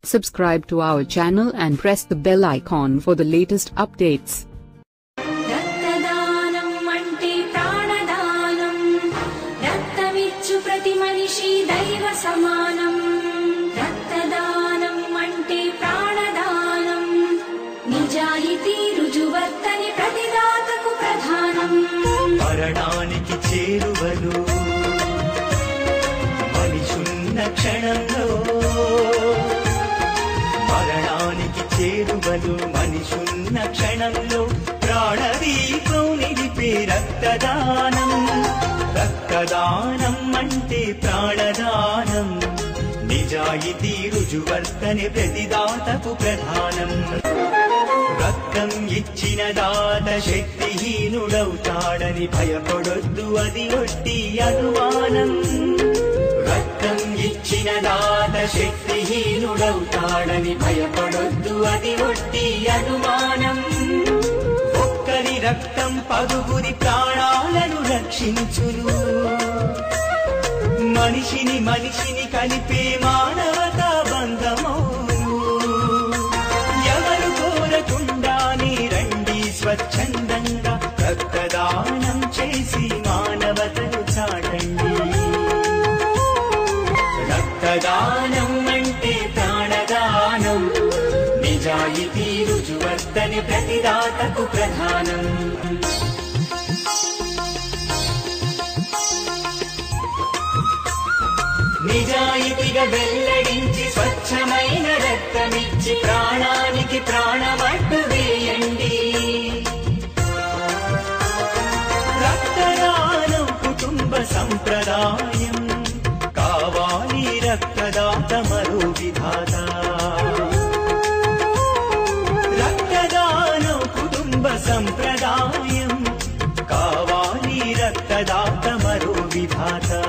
Subscribe to our channel and press the bell icon for the latest updates. రక్తదానం అంటే ప్రాణదానం రక్తమిచ్చు ప్రతి మనిషి దైవ సమానం రక్తదానం అంటే ప్రాణదానం నిజాయితీ రుజువర్తని ప్రతిదాతకు ప్రధానం మరణానికి చేరువలు మనిషున్న క్షణంలో మరణానికి చేరువలు మనిషున్న క్షణంలో ప్రాణదీపం నిలిపే రక్తదానం రక్తదానం అంటే ప్రాణదానం నిజాయితీ రుజువర్తనే ప్రతిదాతకు ప్రధానం రక్తం ఇచ్చిన దాత శక్తిహీనుడవుతాడని భయపడొద్దు అది ఒట్టి అనుమానం రక్తం ఇచ్చిన దాత శక్తిహీనుడవుతాడని భయపడొద్దు అది ఒట్టి అనుమానం ఒక్కరి రక్తం పదుగురి ప్రాణాలను రక్షించును మనిషిని మనిషిని కలిపే మానవతా బంధమౌను ఎవరు కోరకుండానే రండి స్వచ్ఛందంగా రక్తదానం చేసి మానవతను చాటండి రక్తదానం అంటే ప్రాణదానం నిజాయితీ రుజువర్తని ప్రతిదాతకు ప్రధానం నిజాయితీగా వెల్లడించి స్వచ్ఛమైన రక్తమిచ్చి ప్రాణానికి ప్రాణమట్టు వేయండి రక్తదానం కుటుంబ సంప్రదాయం కావాలి రక్తదాత మరో విధాత రక్తదానం కుటుంబ సంప్రదాయం కావాలి రక్తదాత మరో విధాత